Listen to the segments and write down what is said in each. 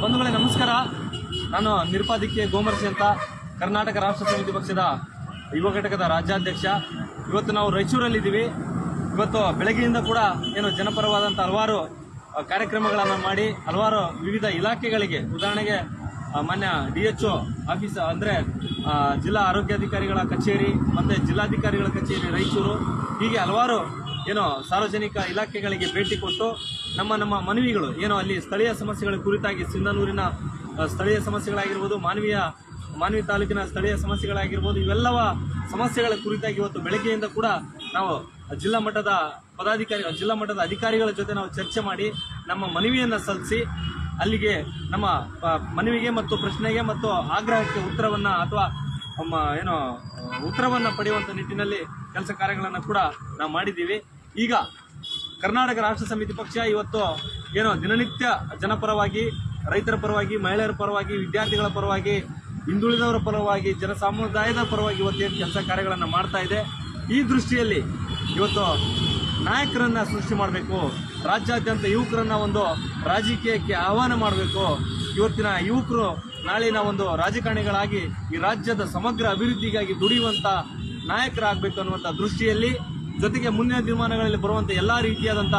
ಬಂಧುಗಳೇ ನಮಸ್ಕಾರ ನಾನು ನಿರುಪಾಧಿಕೆ ಗೋಮರ್ಶಿ ಅಂತ ಕರ್ನಾಟಕ ರಾಷ್ಟ್ರ ಸಮಿತಿ ಪಕ್ಷದ ಯುವ ಘಟಕದ ರಾಜ್ಯಾಧ್ಯಕ್ಷ ಇವತ್ತು ನಾವು ರಾಯಚೂರಲ್ಲಿದ್ದೀವಿ ಇವತ್ತು ಬೆಳಗ್ಗೆಯಿಂದ ಕೂಡ ಏನು ಜನಪರವಾದಂಥ ಹಲವಾರು ಆ, ಕಾರ್ಯಕ್ರಮಗಳನ್ನು ಮಾಡಿ ಹಲವಾರು ವಿವಿಧ ಇಲಾಖೆಗಳಿಗೆ ಉದಾಹರಣೆಗೆ ಆ, ಮಾನ್ಯ ಡಿ ಎಚ್ ಒ ಆಫೀಸ್ ಅಂದರೆ ಜಿಲ್ಲಾ ಆರೋಗ್ಯಾಧಿಕಾರಿಗಳ ಕಚೇರಿ ಮತ್ತು ಜಿಲ್ಲಾಧಿಕಾರಿಗಳ ಕಚೇರಿ ರಾಯಚೂರು ಹೀಗೆ ಹಲವಾರು ಏನೋ ಸಾರ್ವಜನಿಕ ಇಲಾಖೆಗಳಿಗೆ ಭೇಟಿ ಕೊಟ್ಟು ನಮ್ಮ ನಮ್ಮ ಮನವಿಗಳು ಏನೋ ಅಲ್ಲಿ ಸ್ಥಳೀಯ ಸಮಸ್ಯೆಗಳ ಕುರಿತಾಗಿ ಸಿಂಧನೂರಿನ ಆ, ಸ್ಥಳೀಯ ಸಮಸ್ಯೆಗಳಾಗಿರ್ಬೋದು ಮಾನವೀಯ ಮಾನವಿ ತಾಲೂಕಿನ ಸ್ಥಳೀಯ ಸಮಸ್ಯೆಗಳಾಗಿರ್ಬೋದು ಇವೆಲ್ಲವ ಸಮಸ್ಯೆಗಳ ಕುರಿತಾಗಿ ಇವತ್ತು ಬೆಳಗ್ಗೆಯಿಂದ ಕೂಡ ನಾವು ಜಿಲ್ಲಾ ಮಟ್ಟದ ಪದಾಧಿಕಾರಿ ಜಿಲ್ಲಾ ಮಟ್ಟದ ಅಧಿಕಾರಿಗಳ ಜೊತೆ ನಾವು ಚರ್ಚೆ ಮಾಡಿ ನಮ್ಮ ಮನವಿಯನ್ನು ಸಲ್ಲಿಸಿ ಅಲ್ಲಿಗೆ ನಮ್ಮ ಆ, ಮನವಿಗೆ ಮತ್ತು ಪ್ರಶ್ನೆಗೆ ಮತ್ತು ಆಗ್ರಹಕ್ಕೆ ಉತ್ತರವನ್ನ ಅಥವಾ ನಮ್ಮ ಏನೋ ಆ, ಉತ್ತರವನ್ನ ಪಡೆಯುವಂತ ನಿಟ್ಟಿನಲ್ಲಿ ಕೆಲಸ ಕಾರ್ಯಗಳನ್ನು ಕೂಡ ನಾವು ಮಾಡಿದ್ದೀವಿ ಈಗ ಕರ್ನಾಟಕ ರಾಷ್ಟ್ರ ಸಮಿತಿ ಪಕ್ಷ ಇವತ್ತು ಏನೋ ದಿನನಿತ್ಯ ಜನಪರವಾಗಿ ರೈತರ ಪರವಾಗಿ ಮಹಿಳೆಯರ ಪರವಾಗಿ ವಿದ್ಯಾರ್ಥಿಗಳ ಪರವಾಗಿ ಹಿಂದುಳಿದವರ ಪರವಾಗಿ ಜನ ಸಮುದಾಯದ ಪರವಾಗಿ ಇವತ್ತೇನು ಕೆಲಸ ಕಾರ್ಯಗಳನ್ನು ಮಾಡ್ತಾ ಇದೆ ಈ ದೃಷ್ಟಿಯಲ್ಲಿ ಇವತ್ತು ನಾಯಕರನ್ನ ಸೃಷ್ಟಿ ಮಾಡಬೇಕು ರಾಜ್ಯಾದ್ಯಂತ ಯುವಕರನ್ನ ಒಂದು ರಾಜಕೀಯಕ್ಕೆ ಆಹ್ವಾನ ಮಾಡಬೇಕು ಇವತ್ತಿನ ಯುವಕರು ನಾಳಿನ ಒಂದು ರಾಜಕಾರಣಿಗಳಾಗಿ ಈ ರಾಜ್ಯದ ಸಮಗ್ರ ಅಭಿವೃದ್ಧಿಗಾಗಿ ದುಡಿಯುವಂತ ನಾಯಕರಾಗಬೇಕು ಅನ್ನುವಂಥ ದೃಷ್ಟಿಯಲ್ಲಿ ಜೊತೆಗೆ ಮುಂದಿನ ದಿನಮಾನಗಳಲ್ಲಿ ಬರುವಂತ ಎಲ್ಲಾ ರೀತಿಯಾದಂತ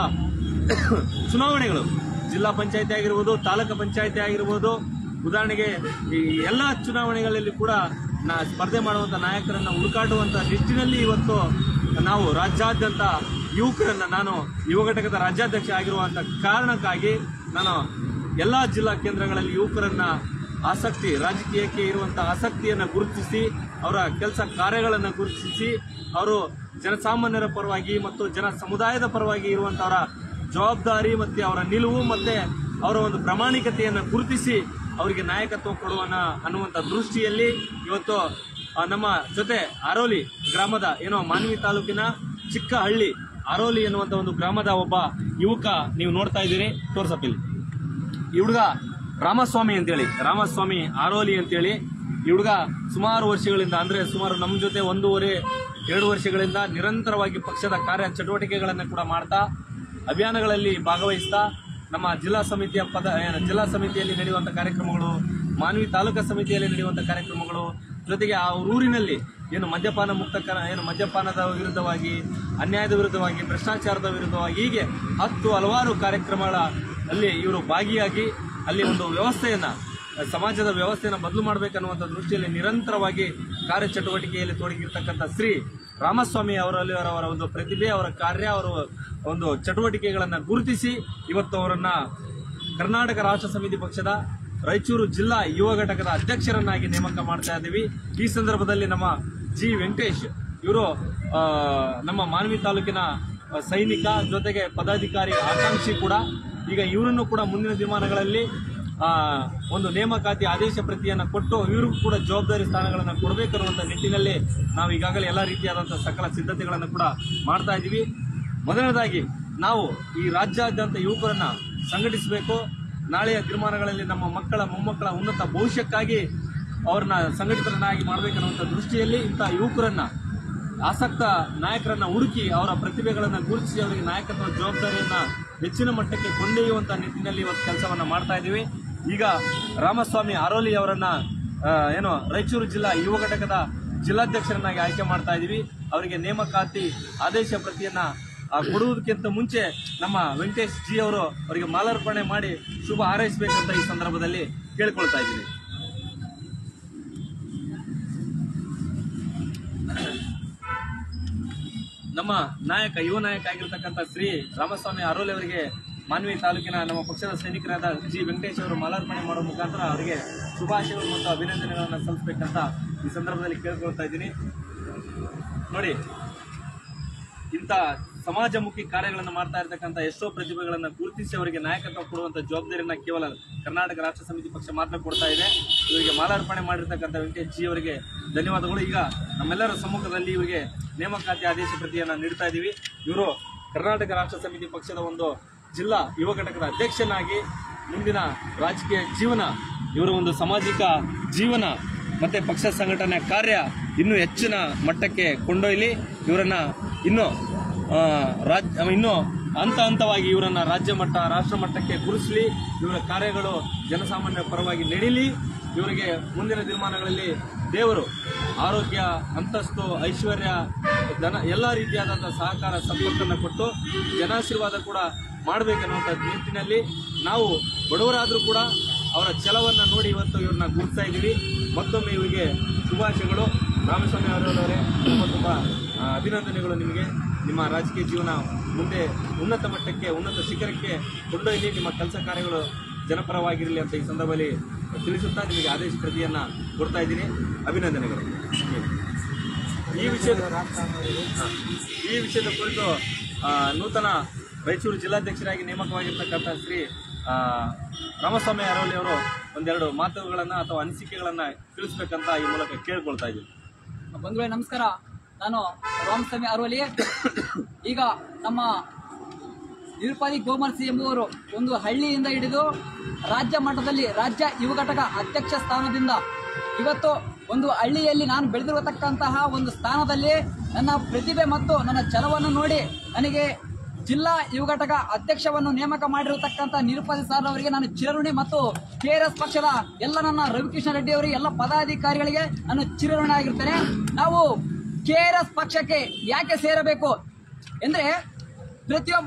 ಚುನಾವಣೆಗಳು ಜಿಲ್ಲಾ ಪಂಚಾಯತಿ ಆಗಿರ್ಬೋದು ತಾಲೂಕು ಪಂಚಾಯತಿ ಆಗಿರ್ಬೋದು ಉದಾಹರಣೆಗೆ ಈ ಎಲ್ಲ ಚುನಾವಣೆಗಳಲ್ಲಿ ಕೂಡ ನಾ ಸ್ಪರ್ಧೆ ಮಾಡುವಂತ ನಾಯಕರನ್ನ ಹುಡುಕಾಡುವಂತ ನಿಟ್ಟಿನಲ್ಲಿ ಇವತ್ತು ನಾವು ರಾಜ್ಯಾದ್ಯಂತ ಯುವಕರನ್ನ ನಾನು ಯುವ ಘಟಕದ ರಾಜ್ಯಾಧ್ಯಕ್ಷ ಆಗಿರುವಂತ ಕಾರಣಕ್ಕಾಗಿ ನಾನು ಎಲ್ಲಾ ಜಿಲ್ಲಾ ಕೇಂದ್ರಗಳಲ್ಲಿ ಯುವಕರನ್ನ ಆಸಕ್ತಿ ರಾಜಕೀಯಕ್ಕೆ ಇರುವಂತಹ ಆಸಕ್ತಿಯನ್ನು ಗುರುತಿಸಿ ಅವರ ಕೆಲಸ ಕಾರ್ಯಗಳನ್ನು ಗುರುತಿಸಿ ಅವರು ಜನಸಾಮಾನ್ಯರ ಪರವಾಗಿ ಮತ್ತು ಜನ ಸಮುದಾಯದ ಪರವಾಗಿ ಇರುವಂತವರ ಜವಾಬ್ದಾರಿ ಮತ್ತೆ ಅವರ ನಿಲುವು ಮತ್ತೆ ಅವರ ಒಂದು ಪ್ರಾಮಾಣಿಕತೆಯನ್ನು ಗುರುತಿಸಿ ಅವರಿಗೆ ನಾಯಕತ್ವ ಕೊಡುವನ ಅನ್ನುವಂಥ ದೃಷ್ಟಿಯಲ್ಲಿ ಇವತ್ತು ಆ, ನಮ್ಮ ಜೊತೆ ಆರೋಲಿ ಗ್ರಾಮದ ಏನೋ ಮಾನ್ವಿ ತಾಲೂಕಿನ ಚಿಕ್ಕ ಹಳ್ಳಿ ಆರೋಲಿ ಎನ್ನುವಂತ ಒಂದು ಗ್ರಾಮದ ಒಬ್ಬ ಯುವಕ ನೀವು ನೋಡ್ತಾ ಇದ್ದೀರಿ ತೋರ್ಸಪ್ಪಿಲ್ಲಿ ಈ ಹುಡುಗ ರಾಮಸ್ವಾಮಿ ಅಂತೇಳಿ ರಾಮಸ್ವಾಮಿ ಆರೋಲಿ ಅಂತೇಳಿ ಈ ಹುಡುಗ ಸುಮಾರು ವರ್ಷಗಳಿಂದ ಅಂದ್ರೆ ಸುಮಾರು ನಮ್ಮ ಜೊತೆ ಒಂದೂವರೆ ಎರಡು ವರ್ಷಗಳಿಂದ ನಿರಂತರವಾಗಿ ಪಕ್ಷದ ಕಾರ್ಯ ಚಟುವಟಿಕೆಗಳನ್ನು ಕೂಡ ಮಾಡ್ತಾ ಅಭಿಯಾನಗಳಲ್ಲಿ ಭಾಗವಹಿಸ್ತಾ ನಮ್ಮ ಜಿಲ್ಲಾ ಸಮಿತಿಯ ಪದ ಏನು, ಜಿಲ್ಲಾ ಸಮಿತಿಯಲ್ಲಿ ನಡೆಯುವಂಥ ಕಾರ್ಯಕ್ರಮಗಳು ಮಾನವಿ ತಾಲೂಕಾ ಸಮಿತಿಯಲ್ಲಿ ನಡೆಯುವಂಥ ಕಾರ್ಯಕ್ರಮಗಳು ಜೊತೆಗೆ ಆ ಊರಿನಲ್ಲಿ ಏನು ಮದ್ಯಪಾನ ಮುಕ್ತ ಕ- ಏನು ಮದ್ಯಪಾನದ ವಿರುದ್ಧವಾಗಿ ಅನ್ಯಾಯದ ವಿರುದ್ಧವಾಗಿ ಭ್ರಷ್ಟಾಚಾರದ ವಿರುದ್ಧವಾಗಿ ಹೀಗೆ ಹತ್ತು ಹಲವಾರು ಕಾರ್ಯಕ್ರಮಗಳ ಅಲ್ಲಿ ಇವರು ಭಾಗಿಯಾಗಿ ಅಲ್ಲಿ ಒಂದು ವ್ಯವಸ್ಥೆಯನ್ನ ಸಮಾಜದ ವ್ಯವಸ್ಥೆಯನ್ನು ಬದಲು ಮಾಡಬೇಕನ್ನುವಂಥ ದೃಷ್ಟಿಯಲ್ಲಿ ನಿರಂತರವಾಗಿ ಕಾರ್ಯಚಟುವಟಿಕೆಯಲ್ಲಿ ತೊಡಗಿರ್ತಕ್ಕಂಥ ಶ್ರೀ ರಾಮಸ್ವಾಮಿ ಅವರಲ್ಲಿ ಅವರ ಒಂದು ಪ್ರತಿಭೆ ಅವರ ಕಾರ್ಯ ಅವರ ಒಂದು ಚಟುವಟಿಕೆಗಳನ್ನು ಗುರುತಿಸಿ ಇವತ್ತು ಅವರನ್ನ ಕರ್ನಾಟಕ ರಾಷ್ಟ್ರ ಸಮಿತಿ ಪಕ್ಷದ ರಾಯಚೂರು ಜಿಲ್ಲಾ ಯುವ ಘಟಕದ ಅಧ್ಯಕ್ಷರನ್ನಾಗಿ ನೇಮಕ ಮಾಡ್ತಾ ಇದ್ದೀವಿ ಈ ಸಂದರ್ಭದಲ್ಲಿ ನಮ್ಮ ಜಿ ವೆಂಕಟೇಶ್ ಇವರು ನಮ್ಮ ಮಾನವಿ ತಾಲೂಕಿನ ಆ, ಸೈನಿಕ ಜೊತೆಗೆ ಪದಾಧಿಕಾರಿ ಆಕಾಂಕ್ಷಿ ಕೂಡ ಈಗ ಇವರನ್ನು ಕೂಡ ಮುಂದಿನ ದಿನಮಾನಗಳಲ್ಲಿ ಆ, ಒಂದು ನೇಮಕಾತಿ ಆದೇಶ ಪ್ರತಿಯನ್ನು ಕೊಟ್ಟು ಇವ್ರಿಗೂ ಕೂಡ ಜವಾಬ್ದಾರಿ ಸ್ಥಾನಗಳನ್ನು ಕೊಡಬೇಕನ್ನುವಂಥ ನಿಟ್ಟಿನಲ್ಲಿ ನಾವು ಈಗಾಗಲೇ ಎಲ್ಲ ರೀತಿಯಾದಂತಹ ಸಕಲ ಸಿದ್ಧತೆಗಳನ್ನು ಕೂಡ ಮಾಡ್ತಾ ಇದ್ದೀವಿ ಮೊದಲನೇದಾಗಿ ನಾವು ಈ ರಾಜ್ಯಾದ್ಯಂತ ಯುವಕರನ್ನ ಸಂಘಟಿಸಬೇಕು ನಾಳೆಯ ತೀರ್ಮಾನಗಳಲ್ಲಿ ನಮ್ಮ ಮಕ್ಕಳ ಮೊಮ್ಮಕ್ಕಳ ಉನ್ನತ ಭವಿಷ್ಯಕ್ಕಾಗಿ ಅವ್ರನ್ನ ಸಂಘಟಿತರನ್ನಾಗಿ ಮಾಡಬೇಕನ್ನುವಂಥ ದೃಷ್ಟಿಯಲ್ಲಿ ಇಂಥ ಯುವಕರನ್ನ ಆಸಕ್ತ ನಾಯಕರನ್ನ ಹುಡುಕಿ ಅವರ ಪ್ರತಿಭೆಗಳನ್ನು ಗುರುತಿಸಿ ಅವರಿಗೆ ನಾಯಕತ್ವ ಜವಾಬ್ದಾರಿಯನ್ನ ಹೆಚ್ಚಿನ ಮಟ್ಟಕ್ಕೆ ಕೊಂಡೊಯ್ಯುವಂತ ನಿಟ್ಟಿನಲ್ಲಿ ಇವತ್ತು ಕೆಲಸವನ್ನ ಮಾಡ್ತಾ ಇದ್ದೀವಿ ಈಗ ರಾಮಸ್ವಾಮಿ ಆರೋಲಿ ಅವರನ್ನ ಆ, ಏನು ರಾಯಚೂರು ಜಿಲ್ಲಾ ಯುವ ಘಟಕದ ಜಿಲ್ಲಾಧ್ಯಕ್ಷರನ್ನಾಗಿ ಆಯ್ಕೆ ಮಾಡ್ತಾ ಇದ್ದೀವಿ ಅವರಿಗೆ ನೇಮಕಾತಿ ಆದೇಶ ಪ್ರತಿಯನ್ನ ಆ, ಕೊಡುವುದಕ್ಕಿಂತ ಮುಂಚೆ ನಮ್ಮ ವೆಂಕಟೇಶ್ ಜಿ ಅವರು ಅವರಿಗೆ ಮಾಲಾರ್ಪಣೆ ಮಾಡಿ ಶುಭ ಹಾರೈಸಬೇಕಂತ ಈ ಸಂದರ್ಭದಲ್ಲಿ ಕೇಳ್ಕೊಳ್ತಾ ಇದ್ದೀನಿ ನಮ್ಮ ನಾಯಕ ಯುವ ನಾಯಕ ಆಗಿರ್ತಕ್ಕಂಥ ಶ್ರೀ ರಾಮಸ್ವಾಮಿ ಅರೋಲಿ ಅವರಿಗೆ ಮಾನ್ವಿ ತಾಲೂಕಿನ ನಮ್ಮ ಪಕ್ಷದ ಸೈನಿಕರಾದ ಜಿ ವೆಂಕಟೇಶ್ ಅವರು ಮಾಲಾರ್ಪಣೆ ಮಾಡೋ ಮುಖಾಂತರ ಅವರಿಗೆ ಶುಭಾಶಯಗಳು ಮತ್ತು ಅಭಿನಂದನೆಗಳನ್ನು ಸಲ್ಲಿಸಬೇಕಂತ ಈ ಸಂದರ್ಭದಲ್ಲಿ ಕೇಳ್ಕೊಳ್ತಾ ಇದ್ದೀನಿ ನೋಡಿ ಇಂಥ ಸಮಾಜಮುಖಿ ಕಾರ್ಯಗಳನ್ನು ಮಾಡ್ತಾ ಇರತಕ್ಕಂಥ ಎಷ್ಟೋ ಪ್ರತಿಭೆಗಳನ್ನು ಗುರುತಿಸಿ ಅವರಿಗೆ ನಾಯಕತ್ವ ಕೊಡುವಂತ ಜವಾಬ್ದಾರಿಯನ್ನ ಕೇವಲ ಕರ್ನಾಟಕ ರಾಷ್ಟ್ರ ಸಮಿತಿ ಪಕ್ಷ ಮಾತ್ರ ಕೊಡ್ತಾ ಇದೆ ಇವರಿಗೆ ಮಾಲಾರ್ಪಣೆ ಮಾಡಿರ್ತಕ್ಕಂಥ ವೆಂಕಟೇಶ್ ಜಿ ಅವರಿಗೆ ಧನ್ಯವಾದಗಳು ಈಗ ನಮ್ಮೆಲ್ಲರ ಸಮ್ಮುಖದಲ್ಲಿ ಇವರಿಗೆ ನೇಮಕಾತಿ ಆದೇಶ ಪ್ರತಿಯನ್ನ ನೀಡ್ತಾ ಇದ್ದೀವಿ ಇವರು ಕರ್ನಾಟಕ ರಾಷ್ಟ್ರ ಸಮಿತಿ ಪಕ್ಷದ ಒಂದು ಜಿಲ್ಲಾ ಯುವ ಘಟಕದ ಅಧ್ಯಕ್ಷನಾಗಿ ಮುಂದಿನ ರಾಜಕೀಯ ಜೀವನ ಇವರ ಒಂದು ಸಾಮಾಜಿಕ ಜೀವನ ಮತ್ತೆ ಪಕ್ಷ ಸಂಘಟನೆ ಕಾರ್ಯ ಇನ್ನೂ ಹೆಚ್ಚಿನ ಮಟ್ಟಕ್ಕೆ ಕೊಂಡೊಯ್ಯಲಿ ಇವರನ್ನ ಇನ್ನೂ ಆ, ರಾಜ್ ಇನ್ನೂ ಹಂತ ಹಂತವಾಗಿ ಇವರನ್ನ ರಾಜ್ಯ ಮಟ್ಟ ರಾಷ್ಟ್ರ ಮಟ್ಟಕ್ಕೆ ಗುರುಸಲಿ ಇವರ ಕಾರ್ಯಗಳು ಜನಸಾಮಾನ್ಯರ ಪರವಾಗಿ ನಡೀಲಿ ಇವರಿಗೆ ಮುಂದಿನ ದಿನಮಾನಗಳಲ್ಲಿ ದೇವರು ಆರೋಗ್ಯ ಅಂತಸ್ತು ಐಶ್ವರ್ಯ ಧನ ಎಲ್ಲ ರೀತಿಯಾದಂಥ ಸಹಕಾರ ಸಂಪತ್ತನ್ನು ಕೊಟ್ಟು ಜನಾಶೀರ್ವಾದ ಕೂಡ ಮಾಡಬೇಕನ್ನುವಂಥ ನಿಟ್ಟಿನಲ್ಲಿ ನಾವು ಬಡವರಾದರೂ ಕೂಡ ಅವರ ಛಲವನ್ನು ನೋಡಿ ಇವತ್ತು ಇವ್ರನ್ನ ಗುರುತ್ತಾ ಇದ್ದೀವಿ ಮತ್ತೊಮ್ಮೆ ಇವರಿಗೆ ಶುಭಾಶಯಗಳು ರಾಮಸ್ವಾಮಿ ಅವರವರೇ ತುಂಬ ತುಂಬ ಆ, ಅಭಿನಂದನೆಗಳು ನಿಮಗೆ ನಿಮ್ಮ ರಾಜಕೀಯ ಜೀವನ ಮುಂದೆ ಉನ್ನತ ಮಟ್ಟಕ್ಕೆ ಉನ್ನತ ಶಿಖರಕ್ಕೆ ಕೊಂಡೊಯ್ಯಲಿ ನಿಮ್ಮ ಕೆಲಸ ಕಾರ್ಯಗಳು ಜನಪರವಾಗಿರಲಿ ಅಂತ ಈ ಸಂದರ್ಭದಲ್ಲಿ ತಿಳಿಸುತ್ತಾ ನಿಮಗೆ ಆದೇಶ ಪ್ರತಿಯನ್ನು ಕೊಡ್ತಾ ಇದ್ದೀನಿ ಅಭಿನಂದನೆಗಳು ಈ ವಿಷಯದ ಹಾ. ಈ ವಿಷಯದ ಕುರಿತು ಆ, ನೂತನ ರಾಯಚೂರು ಜಿಲ್ಲಾಧ್ಯಕ್ಷರಾಗಿ ನೇಮಕವಾಗಿರ್ತಕ್ಕಂಥ ಶ್ರೀ ಆ, ರಾಮಸ್ವಾಮಿ ಅರವಳ್ಳಿ ಅವರು ಒಂದೆರಡು ಮಾತುಗಳನ್ನು ಅಥವಾ ಅನಿಸಿಕೆಗಳನ್ನು ತಿಳಿಸ್ಬೇಕಂತ ಈ ಮೂಲಕ ಕೇಳ್ಕೊಳ್ತಾ ಇದ್ದೀವಿ ಬಂಧುಗಳೇ ನಮಸ್ಕಾರ ನಾನು ರಾಮಸ್ವಾಮಿ ಅರವಲಿ ಈಗ ನಮ್ಮ ನಿರುಪಾದಿ ಗೋಮರ್ಸಿ ಎಂಬುವರು ಒಂದು ಹಳ್ಳಿಯಿಂದ ಹಿಡಿದು ರಾಜ್ಯ ಮಟ್ಟದಲ್ಲಿ ರಾಜ್ಯ ಯುವ ಘಟಕ ಅಧ್ಯಕ್ಷ ಸ್ಥಾನದಿಂದ ಇವತ್ತು ಒಂದು ಹಳ್ಳಿಯಲ್ಲಿ ನಾನು ಬೆಳೆದಿರತಕ್ಕಂತಹ ಒಂದು ಸ್ಥಾನದಲ್ಲಿ ನನ್ನ ಪ್ರತಿಭೆ ಮತ್ತು ನನ್ನ ಛಲವನ್ನು ನೋಡಿ ನನಗೆ ಜಿಲ್ಲಾ ಯುವ ಘಟಕ ಅಧ್ಯಕ್ಷವನ್ನು ನೇಮಕ ಮಾಡಿರತಕ್ಕಂಥ ನಿರುಪಾದಿ ಸರ್ ಅವರಿಗೆ ನಾನು ಚಿರಋಣಿ ಮತ್ತು ಕೆಆರ್ಎಸ್ ಪಕ್ಷದ ಎಲ್ಲ ನನ್ನ ರವಿಕೃಷ್ಣ ರೆಡ್ಡಿ ಅವರಿಗೆ ಎಲ್ಲ ಪದಾಧಿಕಾರಿಗಳಿಗೆ ನಾನು ಚಿರಋಣಿ ಆಗಿರ್ತೇನೆ ನಾವು ಕೆಆರ್ಎಸ್ ಪಕ್ಷಕ್ಕೆ ಯಾಕೆ ಸೇರಬೇಕು ಎಂದ್ರೆ ಪ್ರತಿಯೊಬ್ಬ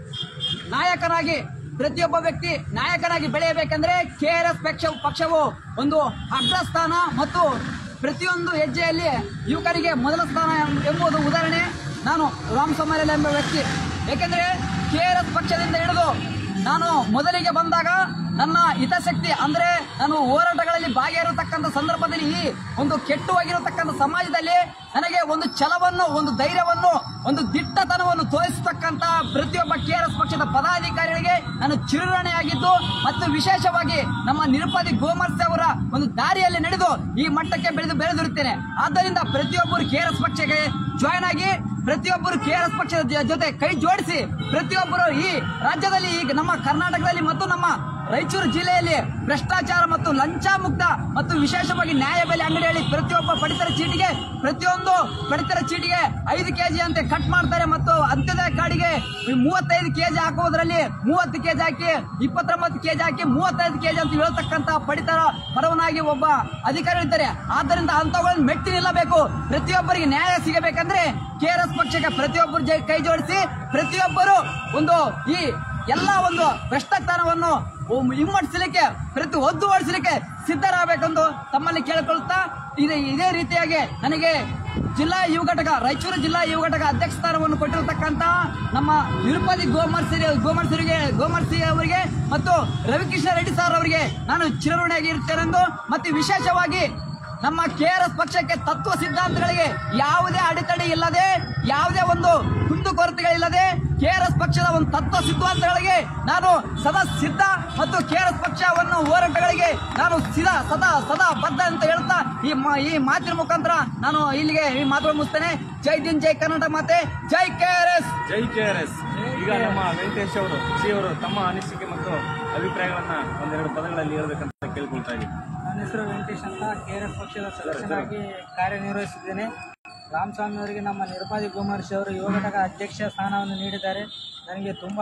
ನಾಯಕನಾಗಿ ಪ್ರತಿಯೊಬ್ಬ ವ್ಯಕ್ತಿ ನಾಯಕನಾಗಿ ಬೆಳೆಯಬೇಕೆಂದ್ರೆ ಕೆಆರ್ಎಸ್ ಪಕ್ಷ ಪಕ್ಷವು ಒಂದು ಅಗ್ರಸ್ಥಾನ ಮತ್ತು ಪ್ರತಿಯೊಂದು ಹೆಜ್ಜೆಯಲ್ಲಿ ಯುವಕರಿಗೆ ಮೊದಲ ಸ್ಥಾನ ಎಂಬುದು ಉದಾಹರಣೆ ನಾನು ರಾಮ್ ಸಮರೇಲ ಎಂಬ ವ್ಯಕ್ತಿ ಏಕೆಂದರೆ ಕೆಆರ್ಎಸ್ ಪಕ್ಷದಿಂದ ಹಿಡಿದು ನಾನು ಮೊದಲಿಗೆ ಬಂದಾಗ ನನ್ನ ಹಿತಾಸಕ್ತಿ ಅಂದ್ರೆ ನಾನು ಹೋರಾಟಗಳಲ್ಲಿ ಭಾಗಿಯಾಗಿರತಕ್ಕಂಥ ಸಂದರ್ಭದಲ್ಲಿ ಈ ಒಂದು ಕೆಟ್ಟು ಹೋಗಿರತಕ್ಕಂಥ ಸಮಾಜದಲ್ಲಿ ನನಗೆ ಒಂದು ಛಲವನ್ನು ಒಂದು ಧೈರ್ಯವನ್ನು ಒಂದು ದಿಟ್ಟತನವನ್ನು ತೋರಿಸತಕ್ಕಂತ ಪ್ರತಿಯೊಬ್ಬ ಕೆಆರ್ಎಸ್ ಪಕ್ಷದ ಪದಾಧಿಕಾರಿಗಳಿಗೆ ನಾನು ಚಿರುರಣೆಯಾಗಿದ್ದು ಮತ್ತು ವಿಶೇಷವಾಗಿ ನಮ್ಮ ನಿರುಪಾದಿ ಗೋಮರ್ಸೆ ಅವರ ಒಂದು ದಾರಿಯಲ್ಲಿ ನಡೆದು ಈ ಮಟ್ಟಕ್ಕೆ ಬೆಳೆದು ಬೆಳೆದಿರುತ್ತೇನೆ ಆದ್ದರಿಂದ ಪ್ರತಿಯೊಬ್ಬರು ಕೆಆರ್ಎಸ್ ಪಕ್ಷಕ್ಕೆ ಜಾಯ್ನ್ ಆಗಿ ಪ್ರತಿಯೊಬ್ಬರು ಕೆಆರ್ಎಸ್ ಪಕ್ಷದ ಜ- ಜೊತೆ ಕೈ ಜೋಡಿಸಿ ಪ್ರತಿಯೊಬ್ಬರು ಈ ರಾಜ್ಯದಲ್ಲಿ ಈಗ ನಮ್ಮ ಕರ್ನಾಟಕದಲ್ಲಿ ಮತ್ತು ನಮ್ಮ ರಾಯಚೂರು ಜಿಲ್ಲೆಯಲ್ಲಿ ಭ್ರಷ್ಟಾಚಾರ ಮತ್ತು ಲಂಚ ಮುಕ್ತ ಮತ್ತು ವಿಶೇಷವಾಗಿ ನ್ಯಾಯ ಬೆಲೆ ಅಂಗಡಿಯಲ್ಲಿ ಪ್ರತಿಯೊಬ್ಬ ಪಡಿತರ ಚೀಟಿಗೆ ಪ್ರತಿಯೊಂದು ಪಡಿತರ ಚೀಟಿಗೆ ಐದು ಕೆಜಿ ಅಂತೆ ಕಟ್ ಮಾಡ್ತಾರೆ ಮತ್ತು ಅಂತ್ಯೋದಯ ಕಾರ್ಡಿಗೆ ಮೂವತ್ತೈದು ಕೆಜಿ ಹಾಕುವುದರಲ್ಲಿ ಮೂವತ್ತು ಕೆಜಿ ಹಾಕಿ ಇಪ್ಪತ್ತೊಂಬತ್ತು ಕೆಜಿ ಹಾಕಿ ಮೂವತ್ತೈದು ಕೆಜಿ ಅಂತ ಹೇಳ್ತಕ್ಕಂತ ಪಡಿತರ ಪರವನಾಗಿ ಒಬ್ಬ ಅಧಿಕಾರಿ ಇರ್ತಾರೆ ಆದ್ದರಿಂದ ಅಂತವುಗಳನ್ನು ಮೆಟ್ಟಿ ನಿಲ್ಲಬೇಕು ಪ್ರತಿಯೊಬ್ಬರಿಗೆ ನ್ಯಾಯ ಸಿಗಬೇಕಂದ್ರೆ ಕೆಆರ್ಎಸ್ ಪಕ್ಷಕ್ಕೆ ಪ್ರತಿಯೊಬ್ಬರು ಜೈ- ಕೈ ಜೋಡಿಸಿ ಪ್ರತಿಯೊಬ್ಬರು ಒಂದು ಈ ಎಲ್ಲ ಒಂದು ಭ್ರಷ್ಟಾಚಾರವನ್ನು ಹಿಮ್ಮಡಿಸಲಿಕ್ಕೆ ಪ್ರತಿ ಒದ್ದು ಓಡಿಸಲಿಕ್ಕೆ ಸಿದ್ಧರಾಗಬೇಕೆಂದು ತಮ್ಮಲ್ಲಿ ಕೇಳಿಕೊಳ್ಳುತ್ತಾ ಇದೇ ಇದೇ ರೀತಿಯಾಗಿ ನನಗೆ ಜಿಲ್ಲಾ ಯುವ ಘಟಕ ರಾಯಚೂರು ಜಿಲ್ಲಾ ಯುವ ಘಟಕ ಅಧ್ಯಕ್ಷ ಸ್ಥಾನವನ್ನು ಕೊಟ್ಟಿರತಕ್ಕಂತ ನಮ್ಮ ನಿರುಪದಿ ಗೋಮರ್ಸಿ ಗೋಮರ್ಸಿರಿಗೆ ಗೋಮರ್ಸಿ ಅವರಿಗೆ ಮತ್ತು ರವಿಕೃಷ್ಣ ರೆಡ್ಡಿ ಸರ್ ಅವರಿಗೆ ನಾನು ಚಿರಋಣಿಯಾಗಿ ಇರ್ತೇನೆಂದು ಮತ್ತು ವಿಶೇಷವಾಗಿ ನಮ್ಮ ಕೆಆರ್ಎಸ್ ಪಕ್ಷಕ್ಕೆ ತತ್ವ ಸಿದ್ಧಾಂತಗಳಿಗೆ ಯಾವುದೇ ಅಡೆತಡೆ ಇಲ್ಲದೆ ಯಾವುದೇ ಒಂದು ಕುಂದುಕೊರತೆಗಳಿಲ್ಲದೆ ಕೆಆರ್ಎಸ್ ಪಕ್ಷದ ಒಂದು ತತ್ವ ಸಿದ್ಧಾಂತಗಳಿಗೆ ನಾನು ಸದಾ ಸಿದ್ಧ ಮತ್ತು ಕೆಆರ್ಎಸ್ ಪಕ್ಷವನ್ನು ಹೋರಾಟಗಳಿಗೆ ನಾನು ಸಿದಾ ಸದಾ ಸದಾ ಬದ್ಧ ಅಂತ ಹೇಳ್ತಾ ಈ ಮಾ- ಈ ಮಾತಿನ ಮುಖಾಂತರ ನಾನು ಇಲ್ಲಿಗೆ ಈ ಮಾತುಗಳು ಮುಗಿಸ್ತೇನೆ ಜೈ ದಿನ್ ಜೈ ಕರ್ನಾಟಕ ಮಾತೆ ಜೈ ಕೆಆರ್ಎಸ್ ಜೈ ಕೆ ಆರ್ ಎಸ್ ಈಗ ನಮ್ಮ ವೆಂಕಟೇಶ್ ಅವರು ಶ್ರೀ ಅವರು ತಮ್ಮ ಅನಿಸಿಕೆ ಮತ್ತು ಅಭಿಪ್ರಾಯಗಳನ್ನ ಒಂದೆರಡು ಪದಗಳಲ್ಲಿ ಹೇಳ್ಬೇಕಂತ ಕೇಳ್ಕೊಳ್ತಾ ಇದ್ದೀವಿ ನನ್ನ ಹೆಸರು ವೆಂಕಟೇಶ್ ಅಂತ ಕೆ ಆರ್ ಎಸ್ ಪಕ್ಷದ ಸದಸ್ಯನಾಗಿ ಕಾರ್ಯನಿರ್ವಹಿಸಿದ್ದೇನೆ ರಾಮಸ್ವಾಮಿ ಅವರಿಗೆ ನಮ್ಮ ನಿರುಪಾದಿ ಗೋಮರ್ಶಿ ಅವರು ಯುವ ಘಟಕ ಅಧ್ಯಕ್ಷ ಸ್ಥಾನವನ್ನು ನೀಡಿದ್ದಾರೆ ನನಗೆ ತುಂಬ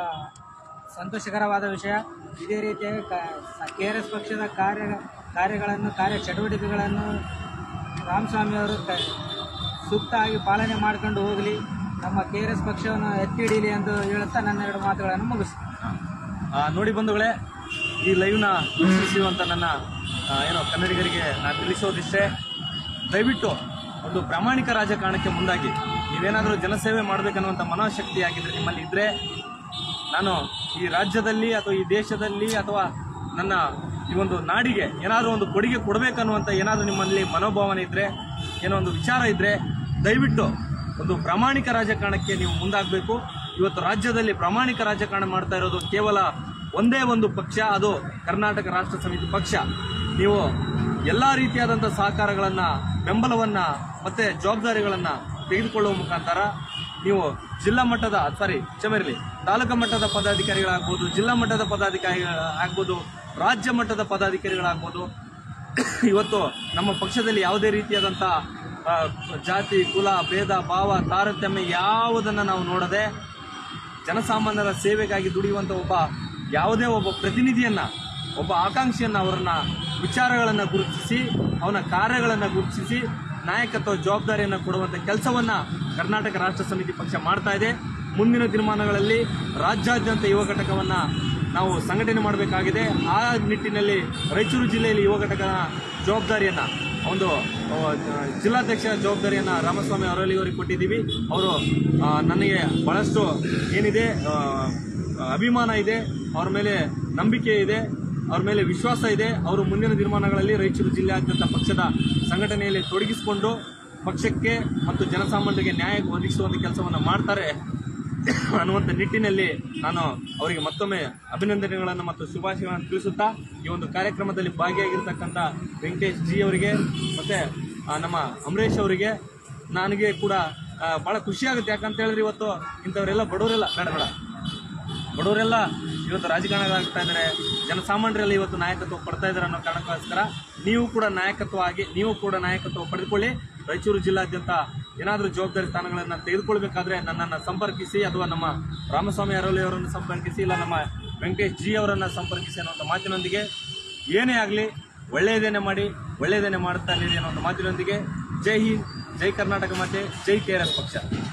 ಸಂತೋಷಕರವಾದ ವಿಷಯ ಇದೇ ರೀತಿಯಾಗಿ ಕೆ ಆರ್ ಎಸ್ ಪಕ್ಷದ ಕಾರ್ಯ ಕಾರ್ಯಗಳನ್ನು ಕಾರ್ಯ ಚಟುವಟಿಕೆಗಳನ್ನು ರಾಮಸ್ವಾಮಿ ಅವರು ಕ ಸೂಕ್ತವಾಗಿ ಪಾಲನೆ ಮಾಡ್ಕೊಂಡು ಹೋಗಲಿ ನಮ್ಮ ಕೆ ಆರ್ ಎಸ್ ಪಕ್ಷವನ್ನು ಎತ್ತಿ ಹಿಡೀಲಿ ಎಂದು ಹೇಳುತ್ತಾ ನನ್ನ ಎರಡು ಮಾತುಗಳನ್ನು ಮುಗಿಸ್ತೀನಿ ಆ, ನೋಡಿ ಬಂಧುಗಳೇ ಈ ಲೈವ್ನ ವೀಕ್ಷಿಸುವಂತ ನನ್ನ ಆ, ಏನೋ ಕನ್ನಡಿಗರಿಗೆ ನಾನು ತಿಳಿಸೋದಿಷ್ಟೇ ದಯವಿಟ್ಟು ಒಂದು ಪ್ರಾಮಾಣಿಕ ರಾಜಕಾರಣಕ್ಕೆ ಮುಂದಾಗಿ ನೀವೇನಾದರೂ ಜನಸೇವೆ ಮಾಡಬೇಕನ್ನುವಂಥ ಮನೋಶಕ್ತಿ ಆಗಿದ್ರೆ ನಿಮ್ಮಲ್ಲಿ ಇದ್ರೆ ನಾನು ಈ ರಾಜ್ಯದಲ್ಲಿ ಅಥವಾ ಈ ದೇಶದಲ್ಲಿ ಅಥವಾ ನನ್ನ ಈ ಒಂದು ನಾಡಿಗೆ ಏನಾದರೂ ಒಂದು ಕೊಡುಗೆ ಕೊಡಬೇಕನ್ನುವಂಥ ಏನಾದರೂ ನಿಮ್ಮಲ್ಲಿ ಮನೋಭಾವನೆ ಇದ್ದರೆ ಏನೋ ಒಂದು ವಿಚಾರ ಇದ್ದರೆ ದಯವಿಟ್ಟು ಒಂದು ಪ್ರಾಮಾಣಿಕ ರಾಜಕಾರಣಕ್ಕೆ ನೀವು ಮುಂದಾಗಬೇಕು ಇವತ್ತು ರಾಜ್ಯದಲ್ಲಿ ಪ್ರಾಮಾಣಿಕ ರಾಜಕಾರಣ ಮಾಡ್ತಾ ಇರೋದು ಕೇವಲ ಒಂದೇ ಒಂದು ಪಕ್ಷ ಅದು ಕರ್ನಾಟಕ ರಾಷ್ಟ್ರ ಸಮಿತಿ ಪಕ್ಷ ನೀವು ಎಲ್ಲ ರೀತಿಯಾದಂಥ ಸಹಕಾರಗಳನ್ನು ಬೆಂಬಲವನ್ನು ಮತ್ತು ಜವಾಬ್ದಾರಿಗಳನ್ನು ತೆಗೆದುಕೊಳ್ಳುವ ಮುಖಾಂತರ ನೀವು ಜಿಲ್ಲಾ ಮಟ್ಟದ ಸಾರಿ ಕ್ಷಮಿರಲಿ ತಾಲೂಕು ಮಟ್ಟದ ಪದಾಧಿಕಾರಿಗಳಾಗ್ಬೋದು ಜಿಲ್ಲಾ ಮಟ್ಟದ ಪದಾಧಿಕಾರಿಗಳಾಗ್ಬೋದು ರಾಜ್ಯ ಮಟ್ಟದ ಪದಾಧಿಕಾರಿಗಳಾಗ್ಬೋದು ಇವತ್ತು ನಮ್ಮ ಪಕ್ಷದಲ್ಲಿ ಯಾವುದೇ ರೀತಿಯಾದಂಥ ಆ, ಜಾತಿ ಕುಲ ಭೇದ ಭಾವ ತಾರತಮ್ಯ ಯಾವುದನ್ನು ನಾವು ನೋಡದೆ ಜನಸಾಮಾನ್ಯರ ಸೇವೆಗಾಗಿ ದುಡಿಯುವಂಥ ಒಬ್ಬ ಯಾವುದೇ ಒಬ್ಬ ಪ್ರತಿನಿಧಿಯನ್ನ ಒಬ್ಬ ಆಕಾಂಕ್ಷಿಯನ್ನ ಅವರನ್ನ ವಿಚಾರಗಳನ್ನ ಗುರುತಿಸಿ ಅವನ ಕಾರ್ಯಗಳನ್ನು ಗುರುತಿಸಿ ನಾಯಕತ್ವ ಜವಾಬ್ದಾರಿಯನ್ನು ಕೊಡುವಂಥ ಕೆಲಸವನ್ನ ಕರ್ನಾಟಕ ರಾಷ್ಟ್ರ ಸಮಿತಿ ಪಕ್ಷ ಮಾಡ್ತಾ ಇದೆ ಮುಂದಿನ ದಿನಮಾನಗಳಲ್ಲಿ ರಾಜ್ಯಾದ್ಯಂತ ಯುವ ಘಟಕವನ್ನ ನಾವು ಸಂಘಟನೆ ಮಾಡಬೇಕಾಗಿದೆ ಆ ನಿಟ್ಟಿನಲ್ಲಿ ರಾಯಚೂರು ಜಿಲ್ಲೆಯಲ್ಲಿ ಯುವ ಘಟಕದ ಜವಾಬ್ದಾರಿಯನ್ನ ಒಂದು ಆ, ಜಿಲ್ಲಾಧ್ಯಕ್ಷ ಜವಾಬ್ದಾರಿಯನ್ನ ರಾಮಸ್ವಾಮಿ ಅರಳಿ ಅವರಿಗೆ ಕೊಟ್ಟಿದ್ದೀವಿ ಅವರು ಆ, ನನಗೆ ಬಹಳಷ್ಟು ಏನಿದೆ ಆ, ಅಭಿಮಾನ ಇದೆ ಅವ್ರ ಮೇಲೆ ನಂಬಿಕೆ ಇದೆ ಅವ್ರ ಮೇಲೆ ವಿಶ್ವಾಸ ಇದೆ ಅವರು ಮುಂದಿನ ದಿನಮಾನಗಳಲ್ಲಿ ರಾಯಚೂರು ಜಿಲ್ಲೆಯಾದ್ಯಂತ ಪಕ್ಷದ ಸಂಘಟನೆಯಲ್ಲಿ ತೊಡಗಿಸಿಕೊಂಡು ಪಕ್ಷಕ್ಕೆ ಮತ್ತು ಜನಸಾಮಾನ್ಯರಿಗೆ ನ್ಯಾಯ ಒದಗಿಸುವಂಥ ಕೆಲಸವನ್ನು ಮಾಡ್ತಾರೆ ಅನ್ನುವಂಥ ನಿಟ್ಟಿನಲ್ಲಿ ನಾನು ಅವರಿಗೆ ಮತ್ತೊಮ್ಮೆ ಅಭಿನಂದನೆಗಳನ್ನು ಮತ್ತು ಶುಭಾಶಯಗಳನ್ನು ತಿಳಿಸುತ್ತಾ ಈ ಒಂದು ಕಾರ್ಯಕ್ರಮದಲ್ಲಿ ಭಾಗಿಯಾಗಿರ್ತಕ್ಕಂಥ ವೆಂಕಟೇಶ್ ಜಿ ಅವರಿಗೆ ಮತ್ತೆ ಆ, ನಮ್ಮ ಅಮರೇಶ್ ಅವರಿಗೆ ನನಗೆ ಕೂಡ ಆ, ಬಹಳ ಖುಷಿ ಆಗುತ್ತೆ ಯಾಕಂತ ಹೇಳಿದ್ರೆ ಇವತ್ತು ಇಂಥವರೆಲ್ಲ ಬಡವರೆಲ್ಲ ಬೇಡ ಬೇಡ ಬಡವರೆಲ್ಲ ಇವತ್ತು ರಾಜಕಾರಣಗಳಾಗ್ತಾ ಇದ್ದಾರೆ ಜನಸಾಮಾನ್ಯರೆಲ್ಲ ಇವತ್ತು ನಾಯಕತ್ವ ಪಡ್ತಾ ಇದ್ದಾರೆ ಅನ್ನೋ ಕಾರಣಕ್ಕೋಸ್ಕರ ನೀವು ಕೂಡ ನಾಯಕತ್ವ ಆಗಿ ನೀವು ಕೂಡ ನಾಯಕತ್ವ ಪಡೆದುಕೊಳ್ಳಿ ರಾಯಚೂರು ಜಿಲ್ಲಾದ್ಯಂತ ಏನಾದರೂ ಜವಾಬ್ದಾರಿ ಸ್ಥಾನಗಳನ್ನು ತೆಗೆದುಕೊಳ್ಬೇಕಾದ್ರೆ ನನ್ನನ್ನು ಸಂಪರ್ಕಿಸಿ ಅಥವಾ ನಮ್ಮ ರಾಮಸ್ವಾಮಿ ಅರವಲಿ ಅವರನ್ನು ಸಂಪರ್ಕಿಸಿ ಇಲ್ಲ ನಮ್ಮ ವೆಂಕಟೇಶ್ ಜಿ ಅವರನ್ನು ಸಂಪರ್ಕಿಸಿ ಅನ್ನುವಂಥ ಮಾತಿನೊಂದಿಗೆ ಏನೇ ಆಗಲಿ ಒಳ್ಳೆಯದೇನೆ ಮಾಡಿ ಒಳ್ಳೆಯದೇನೆ ಮಾಡುತ್ತಾ ಅನ್ನೋ ಒಂದು ಮಾತಿನೊಂದಿಗೆ ಜೈ ಹಿಂದ್ ಜೈ ಕರ್ನಾಟಕ ಮತ್ತೆ ಜೈ ಕೆ ಆರ್ ಎಸ್ ಪಕ್ಷ